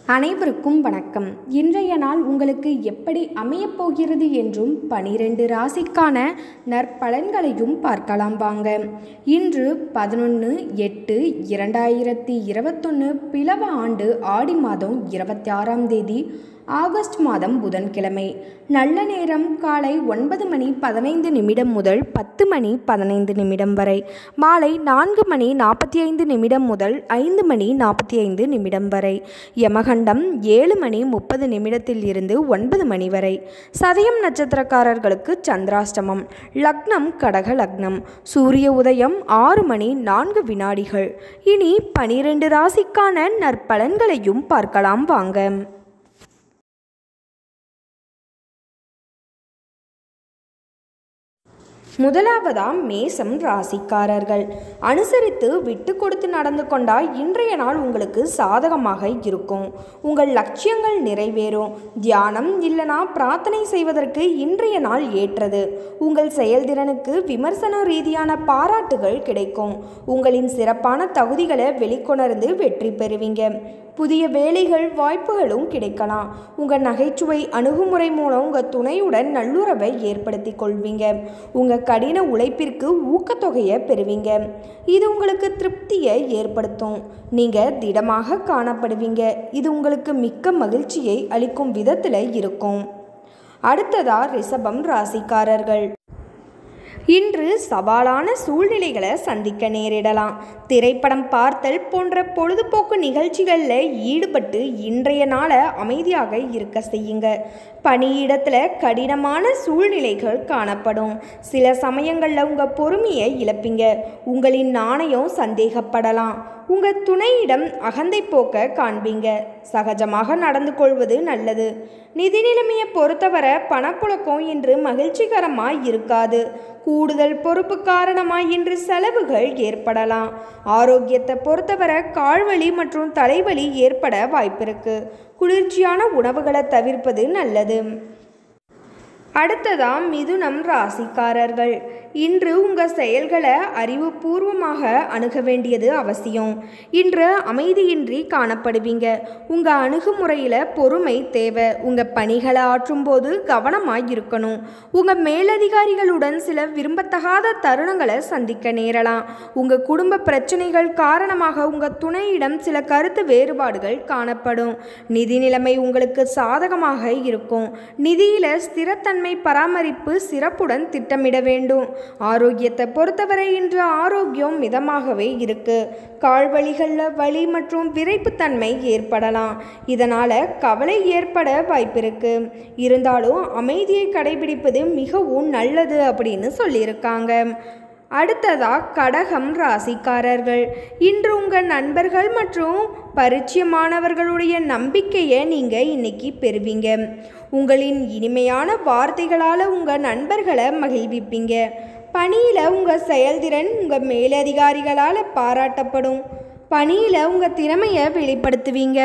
அனைவருக்கும் வணக்கம் இன்றைய நாள் உங்களுக்கு எப்படி அமையப் போகிறது என்றும் பனிரெண்டு ராசிக்கான நற்பலன்களையும் பார்க்கலாம் வாங்க இன்று பதினொன்று எட்டு இரண்டாயிரத்தி இருபத்தொன்று பிளவ ஆண்டு ஆடி மாதம் இருபத்தி ஆறாம் தேதி ஆகஸ்ட் மாதம் புதன்கிழமை நல்ல நேரம் காலை ஒன்பது மணி பதினைந்து நிமிடம் முதல் பத்து மணி பதினைந்து நிமிடம் வரை மாலை நான்கு மணி நாற்பத்தி ஐந்து நிமிடம் முதல் ஐந்து மணி நாற்பத்தி ஐந்து நிமிடம் வரை யமகண்டம் ஏழு மணி முப்பது நிமிடத்தில் இருந்து ஒன்பது மணி வரை சதயம் நட்சத்திரக்காரர்களுக்கு சந்திராஷ்டமம் லக்னம் கடக லக்னம் சூரிய உதயம் ஆறு மணி நான்கு வினாடிகள் இனி பனிரெண்டு ராசிக்கான நற்பலன்களையும் பார்க்கலாம் வாங்க முதலாவதாம் மேசம் ராசிக்காரர்கள் அனுசரித்து விட்டு கொடுத்து நடந்து கொண்டால் இன்றைய நாள் உங்களுக்கு சாதகமாக இருக்கும் உங்கள் லட்சியங்கள் நிறைவேறும் தியானம் இல்லைனா பிரார்த்தனை செய்வதற்கு இன்றைய நாள் ஏற்றது உங்கள் செயல்திறனுக்கு விமர்சன ரீதியான பாராட்டுகள் கிடைக்கும் உங்களின் சிறப்பான தகுதிகளை வெளிக்கொணர்ந்து வெற்றி பெறுவீங்க புதிய வேலைகள் வாய்ப்புகளும் கிடைக்கலாம் உங்கள் நகைச்சுவை அணுகுமுறை மூலம் உங்கள் துணையுடன் நல்லுறவை ஏற்படுத்தி கொள்வீங்க உங்கள் கடின உழைப்பிற்கு ஊக்கத்தொகையை பெறுவீங்க இது உங்களுக்கு திருப்தியை ஏற்படுத்தும் நீங்கள் திடமாக காணப்படுவீங்க இது உங்களுக்கு மிக்க மகிழ்ச்சியை அளிக்கும் விதத்தில் இருக்கும் அடுத்ததா ரிஷபம் ராசிக்காரர்கள் இன்று சவாலான சூழ்நிலைகளை சந்திக்க நேரிடலாம் திரைப்படம் பார்த்தல் போன்ற பொழுதுபோக்கு நிகழ்ச்சிகளில் ஈடுபட்டு இன்றைய நாளை அமைதியாக இருக்க செய்யுங்க பணியிடத்தில் கடினமான சூழ்நிலைகள் காணப்படும் சில சமயங்களில் உங்கள் பொறுமையை இழப்பீங்க உங்களின் நாணயம் சந்தேகப்படலாம் உங்கள் துணையிடம் அகந்தை போக்க காண்பீங்க சகஜமாக நடந்து கொள்வது நல்லது நிதி நிலைமையை பொறுத்தவரை பணப்புழக்கம் இன்று மகிழ்ச்சிகரமாய் இருக்காது கூடுதல் பொறுப்பு காரணமாய் இன்று செலவுகள் ஏற்படலாம் ஆரோக்கியத்தை பொறுத்தவரை கால்வலி மற்றும் தலைவலி ஏற்பட வாய்ப்பிருக்கு குளிர்ச்சியான உணவுகளை தவிர்ப்பது நல்லது அடுத்ததாம் மிதுனம் ராசிக்காரர்கள் இன்று உங்கள் செயல்களை அறிவுபூர்வமாக அணுக வேண்டியது அவசியம் இன்று அமைதியின்றி காணப்படுவீங்க உங்கள் அணுகுமுறையில் பொறுமை தேவை உங்கள் பணிகளை ஆற்றும்போது கவனமாக இருக்கணும் உங்கள் மேலதிகாரிகளுடன் சில விரும்பத்தகாத தருணங்களை சந்திக்க நேரலாம் உங்கள் குடும்ப பிரச்சனைகள் காரணமாக உங்கள் துணையிடம் சில கருத்து வேறுபாடுகள் காணப்படும் நிதி நிலைமை உங்களுக்கு சாதகமாக இருக்கும் நிதியில் ஸ்திரத்தன்மை பராமரிப்பு சிறப்புடன் திட்டமிட வேண்டும் ஆரோக்கியத்தை பொறுத்தவரை இன்று ஆரோக்கியம் மிதமாகவே இருக்கு கால்வழிகளில் வலி மற்றும் விரைப்புத்தன்மை ஏற்படலாம் இதனால் கவலை ஏற்பட வாய்ப்பிருக்கு இருந்தாலும் அமைதியை கடைபிடிப்பது மிகவும் நல்லது அப்படின்னு சொல்லியிருக்காங்க அடுத்ததா கடகம் ராசிக்காரர்கள் இன்று உங்கள் நண்பர்கள் மற்றும் பரிச்சயமானவர்களுடைய நம்பிக்கையை நீங்கள் இன்னைக்கு பெறுவீங்க உங்களின் இனிமையான வார்த்தைகளால் உங்கள் நண்பர்களை மகிழ்விப்பீங்க பணியில் உங்கள் செயல்திறன் உங்கள் மேலதிகாரிகளால் பாராட்டப்படும் பணியில் உங்கள் திறமையை வெளிப்படுத்துவீங்க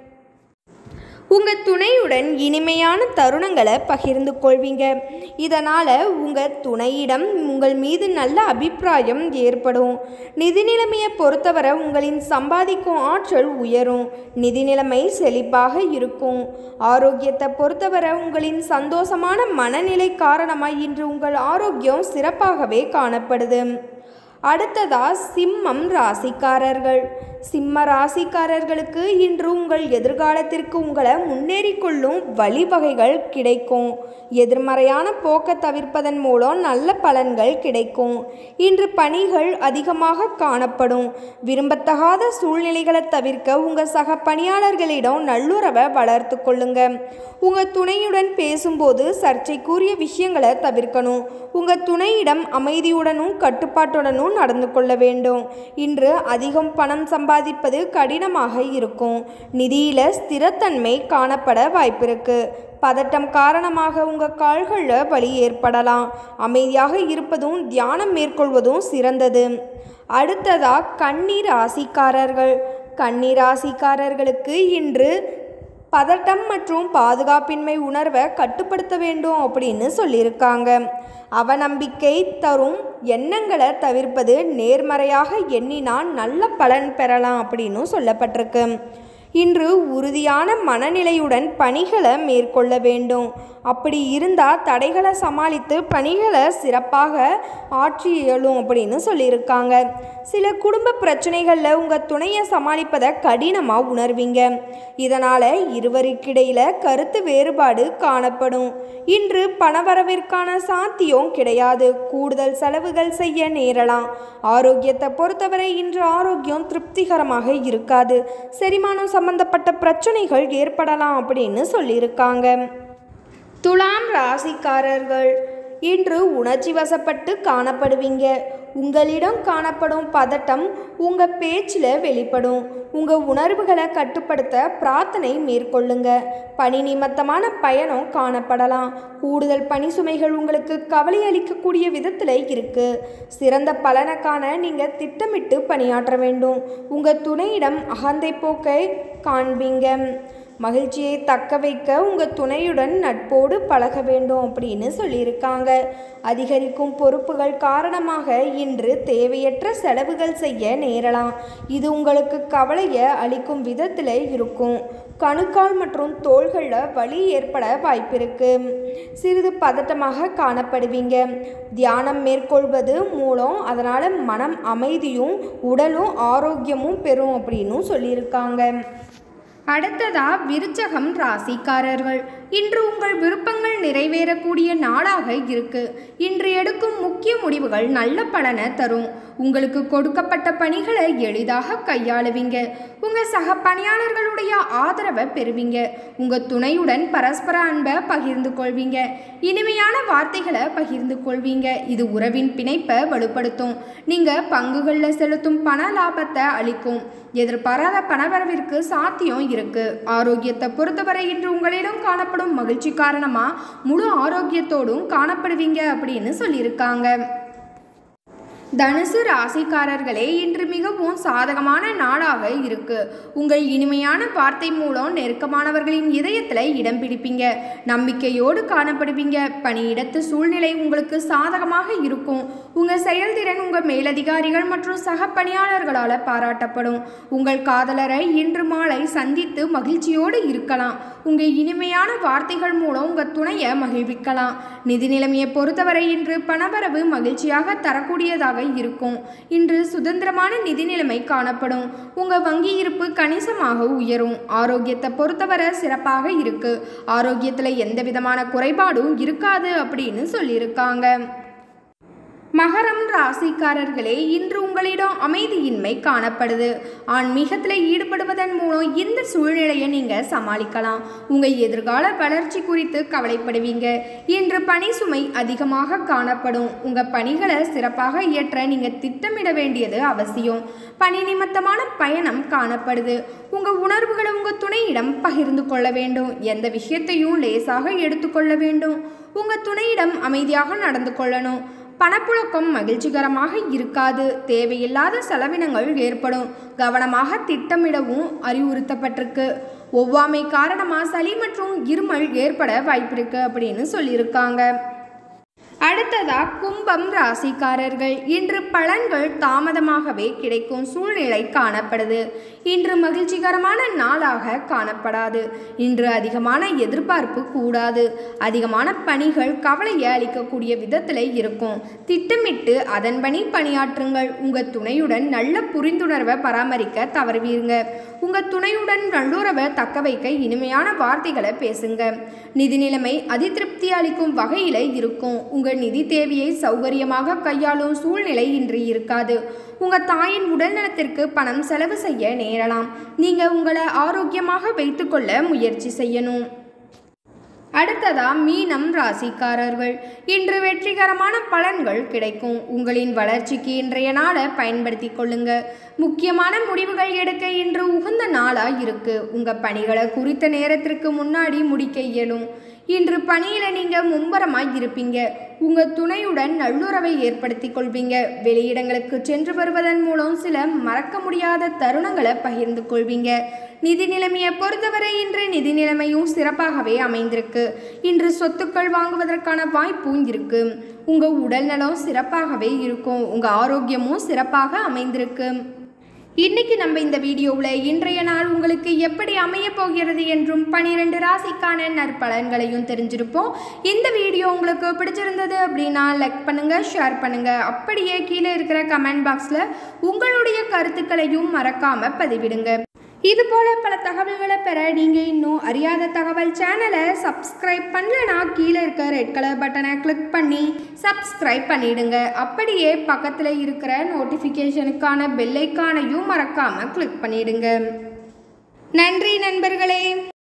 உங்கள் துணையுடன் இனிமையான தருணங்களை பகிர்ந்து கொள்வீங்க இதனால் உங்கள் துணையிடம் உங்கள் மீது நல்ல அபிப்பிராயம் ஏற்படும் நிதி நிலைமையை பொறுத்தவரை உங்களின் சம்பாதிக்கும் ஆற்றல் உயரும் நிதி நிலைமை செழிப்பாக இருக்கும் ஆரோக்கியத்தை பொறுத்தவரை உங்களின் சந்தோஷமான மனநிலை காரணமாக இன்று உங்கள் ஆரோக்கியம் சிறப்பாகவே காணப்படுது அடுத்ததா சிம்மம் ராசிக்காரர்கள் சிம்ம ராசிக்காரர்களுக்கு இன்று உங்கள் எதிர்காலத்திற்கு உங்களை முன்னேறி கொள்ளும் வழிவகைகள் கிடைக்கும் எதிர்மறையான போக்கை தவிர்ப்பதன் மூலம் நல்ல பலன்கள் கிடைக்கும் இன்று பணிகள் அதிகமாக காணப்படும் விரும்பத்தகாத சூழ்நிலைகளை தவிர்க்க உங்கள் சக பணியாளர்களிடம் நல்லுறவை வளர்த்து கொள்ளுங்க உங்கள் துணையுடன் பேசும்போது சர்ச்சைக்குரிய விஷயங்களை தவிர்க்கணும் உங்கள் துணையிடம் அமைதியுடனும் கட்டுப்பாட்டுடனும் நடந்து கொள்ள வேண்டும் இன்று அதிகம் பணம் சம்பாதிப்பது கடினமாக இருக்கும் நிதியில் ஸ்திரத்தன்மை காணப்பட வாய்ப்பிருக்கு பதட்டம் காரணமாக உங்கள் கால்களில் வலி ஏற்படலாம் அமைதியாக இருப்பதும் தியானம் மேற்கொள்வதும் சிறந்தது அடுத்ததா கண்ணீர் ராசிக்காரர்கள் கண்ணீர் ராசிக்காரர்களுக்கு இன்று பதட்டம் மற்றும் பாதுகாப்பின்மை உணர்வை கட்டுப்படுத்த வேண்டும் அப்படின்னு சொல்லியிருக்காங்க அவநம்பிக்கை தரும் எண்ணங்களை தவிர்ப்பது நேர்மறையாக எண்ணினால் நல்ல பலன் பெறலாம் அப்படின்னும் சொல்லப்பட்டிருக்கு இன்று உறுதியான மனநிலையுடன் பணிகளை மேற்கொள்ள வேண்டும் அப்படி இருந்தால் தடைகளை சமாளித்து பணிகளை சிறப்பாக ஆற்றி இயலும் அப்படின்னு சொல்லியிருக்காங்க சில குடும்ப பிரச்சனைகளில் உங்கள் துணையை சமாளிப்பதை கடினமாக உணர்வீங்க இதனால் இருவருக்கிடையில் கருத்து வேறுபாடு காணப்படும் இன்று பணவரவிற்கான சாத்தியம் கிடையாது கூடுதல் செலவுகள் செய்ய நேரலாம் ஆரோக்கியத்தை பொறுத்தவரை இன்று ஆரோக்கியம் திருப்திகரமாக இருக்காது செரிமானம் சம்பந்தப்பட்ட பிரச்சனைகள் ஏற்படலாம் அப்படின்னு சொல்லியிருக்காங்க துலாம் ராசிக்காரர்கள் இன்று உணர்ச்சி வசப்பட்டு காணப்படுவீங்க உங்களிடம் காணப்படும் பதட்டம் உங்கள் பேச்சில் வெளிப்படும் உங்கள் உணர்வுகளை கட்டுப்படுத்த பிரார்த்தனை மேற்கொள்ளுங்க பணி நிமித்தமான பயணம் காணப்படலாம் கூடுதல் பணி சுமைகள் உங்களுக்கு கவலை அளிக்கக்கூடிய விதத்தில் இருக்குது சிறந்த பலனை காண நீங்கள் திட்டமிட்டு பணியாற்ற வேண்டும் உங்கள் துணையிடம் அகந்தை போக்கை காண்பீங்க மகிழ்ச்சியை தக்க வைக்க உங்கள் துணையுடன் நட்போடு பழக வேண்டும் அப்படின்னு சொல்லியிருக்காங்க அதிகரிக்கும் பொறுப்புகள் காரணமாக இன்று தேவையற்ற செலவுகள் செய்ய நேரலாம் இது உங்களுக்கு கவலையை அளிக்கும் விதத்தில் இருக்கும் கணுக்கால் மற்றும் தோள்களில் வலி ஏற்பட வாய்ப்பிருக்கு சிறிது பதட்டமாக காணப்படுவீங்க தியானம் மேற்கொள்வது மூலம் அதனால் மனம் அமைதியும் உடலும் ஆரோக்கியமும் பெறும் அப்படின்னும் சொல்லியிருக்காங்க அடுத்ததா விருச்சகம் ராசிக்காரர்கள் இன்று உங்கள் விருப்பங்கள் நிறைவேறக்கூடிய நாளாக இருக்கு இன்று எடுக்கும் முக்கிய முடிவுகள் நல்ல பலனை தரும் உங்களுக்கு கொடுக்கப்பட்ட பணிகளை எளிதாக கையாளுவீங்க உங்க சக பணியாளர்களுடைய ஆதரவை பெறுவீங்க உங்க துணையுடன் பரஸ்பர அன்பை பகிர்ந்து கொள்வீங்க இனிமையான வார்த்தைகளை பகிர்ந்து கொள்வீங்க இது உறவின் பிணைப்பை வலுப்படுத்தும் நீங்க பங்குகளில் செலுத்தும் பண லாபத்தை அளிக்கும் எதிர்பாராத பணவரவிற்கு சாத்தியம் இருக்கு ஆரோக்கியத்தை பொறுத்தவரை இன்று உங்களிடம் காணப்படும் மகிழ்ச்சி காரணமா முழு ஆரோக்கியத்தோடும் காணப்படுவீங்க அப்படின்னு சொல்லியிருக்காங்க தனுசு ராசிக்காரர்களே இன்று மிகவும் சாதகமான நாளாக இருக்கு உங்கள் இனிமையான வார்த்தை மூலம் நெருக்கமானவர்களின் இதயத்தில் இடம் பிடிப்பீங்க நம்பிக்கையோடு காணப்படுவீங்க பணியிடத்து சூழ்நிலை உங்களுக்கு சாதகமாக இருக்கும் உங்கள் செயல்திறன் உங்கள் மேலதிகாரிகள் மற்றும் சக பணியாளர்களால் பாராட்டப்படும் உங்கள் காதலரை இன்று மாலை சந்தித்து மகிழ்ச்சியோடு இருக்கலாம் உங்கள் இனிமையான வார்த்தைகள் மூலம் உங்கள் துணையை மகிழ்விக்கலாம் நிதி நிலைமையை பொறுத்தவரை இன்று பணவரவு மகிழ்ச்சியாக தரக்கூடியதாக இருக்கும் இன்று சுதந்திரமான நிதி நிலைமை காணப்படும் உங்கள் வங்கி இருப்பு கணிசமாக உயரும் ஆரோக்கியத்தை பொறுத்தவரை சிறப்பாக இருக்கு ஆரோக்கியத்தில் எந்த விதமான குறைபாடும் இருக்காது அப்படின்னு சொல்லியிருக்காங்க மகரம் ராசிக்காரர்களே இன்று உங்களிடம் அமைதியின்மை காணப்படுது ஆன்மீகத்தில் ஈடுபடுவதன் மூலம் இந்த சூழ்நிலையை நீங்கள் சமாளிக்கலாம் உங்கள் எதிர்கால வளர்ச்சி குறித்து கவலைப்படுவீங்க இன்று பணி சுமை அதிகமாக காணப்படும் உங்கள் பணிகளை சிறப்பாக இயற்ற நீங்கள் திட்டமிட வேண்டியது அவசியம் பணி நிமித்தமான பயணம் காணப்படுது உங்கள் உணர்வுகளை உங்கள் துணையிடம் பகிர்ந்து கொள்ள வேண்டும் எந்த விஷயத்தையும் லேசாக எடுத்துக்கொள்ள வேண்டும் உங்கள் துணையிடம் அமைதியாக நடந்து கொள்ளணும் பணப்புழக்கம் மகிழ்ச்சிகரமாக இருக்காது தேவையில்லாத செலவினங்கள் ஏற்படும் கவனமாக திட்டமிடவும் அறிவுறுத்தப்பட்டிருக்கு ஒவ்வாமை காரணமாக சளி மற்றும் இருமல் ஏற்பட வாய்ப்பிருக்கு அப்படின்னு சொல்லியிருக்காங்க அடுத்ததா கும்பம் ராசிக்காரர்கள் இன்று பலன்கள் தாமதமாகவே கிடைக்கும் சூழ்நிலை காணப்படுது இன்று மகிழ்ச்சிகரமான நாளாக காணப்படாது இன்று அதிகமான எதிர்பார்ப்பு கூடாது அதிகமான பணிகள் கவலையை அளிக்கக்கூடிய விதத்தில் இருக்கும் திட்டமிட்டு அதன்படி பணியாற்றுங்கள் உங்கள் துணையுடன் நல்ல புரிந்துணர்வை பராமரிக்க தவறுவீங்க உங்கள் துணையுடன் நல்லுறவை தக்க வைக்க இனிமையான வார்த்தைகளை பேசுங்க நிதி நிலைமை அதிருப்தி அளிக்கும் வகையில் இருக்கும் உங்கள் நிதி தேவையை சௌகரியமாக கையாளும் சூழ்நிலை இன்று இருக்காது உங்கள் தாயின் உடல்நலத்திற்கு பணம் செலவு செய்ய நேரலாம் நீங்கள் உங்களை ஆரோக்கியமாக வைத்துக்கொள்ள முயற்சி செய்யணும் அடுத்ததா மீனம் ராசிக்காரர்கள் இன்று வெற்றிகரமான பலன்கள் கிடைக்கும் உங்களின் வளர்ச்சிக்கு இன்றைய நாளை பயன்படுத்தி கொள்ளுங்க முக்கியமான முடிவுகள் எடுக்க இன்று உகந்த நாளா இருக்கு உங்க பணிகளை குறித்த நேரத்திற்கு முன்னாடி முடிக்க இயலும் இன்று பணியில நீங்க மும்பரமாய் இருப்பீங்க உங்க துணையுடன் நல்லுறவை ஏற்படுத்தி கொள்வீங்க வெளியிடங்களுக்கு சென்று வருவதன் மூலம் சில மறக்க முடியாத தருணங்களை பகிர்ந்து கொள்வீங்க நிதி நிலைமையை பொறுத்தவரை இன்று நிதி நிலைமையும் சிறப்பாகவே அமைந்திருக்கு இன்று சொத்துக்கள் வாங்குவதற்கான வாய்ப்பும் இருக்கு உங்க உடல் நலம் சிறப்பாகவே இருக்கும் உங்க ஆரோக்கியமும் சிறப்பாக அமைந்திருக்கு இன்னைக்கு நம்ம இந்த வீடியோவில் இன்றைய நாள் உங்களுக்கு எப்படி அமைய போகிறது என்றும் பனிரெண்டு ராசிக்கான நற்பலன்களையும் தெரிஞ்சிருப்போம் இந்த வீடியோ உங்களுக்கு பிடிச்சிருந்தது அப்படின்னா லைக் பண்ணுங்க ஷேர் பண்ணுங்க அப்படியே கீழே இருக்கிற கமெண்ட் பாக்ஸில் உங்களுடைய கருத்துக்களையும் மறக்காம பதிவிடுங்க இது போல பல தகவல்களை பெற நீங்கள் இன்னும் அறியாத தகவல் சேனலை சப்ஸ்கிரைப் பண்ணலனா கீழே இருக்க ரெட் கலர் பட்டனை கிளிக் பண்ணி சப்ஸ்கிரைப் பண்ணிடுங்க அப்படியே பக்கத்தில் இருக்கிற நோட்டிஃபிகேஷனுக்கான பெல்லைக்கானையும் மறக்காமல் கிளிக் பண்ணிடுங்க நன்றி நண்பர்களே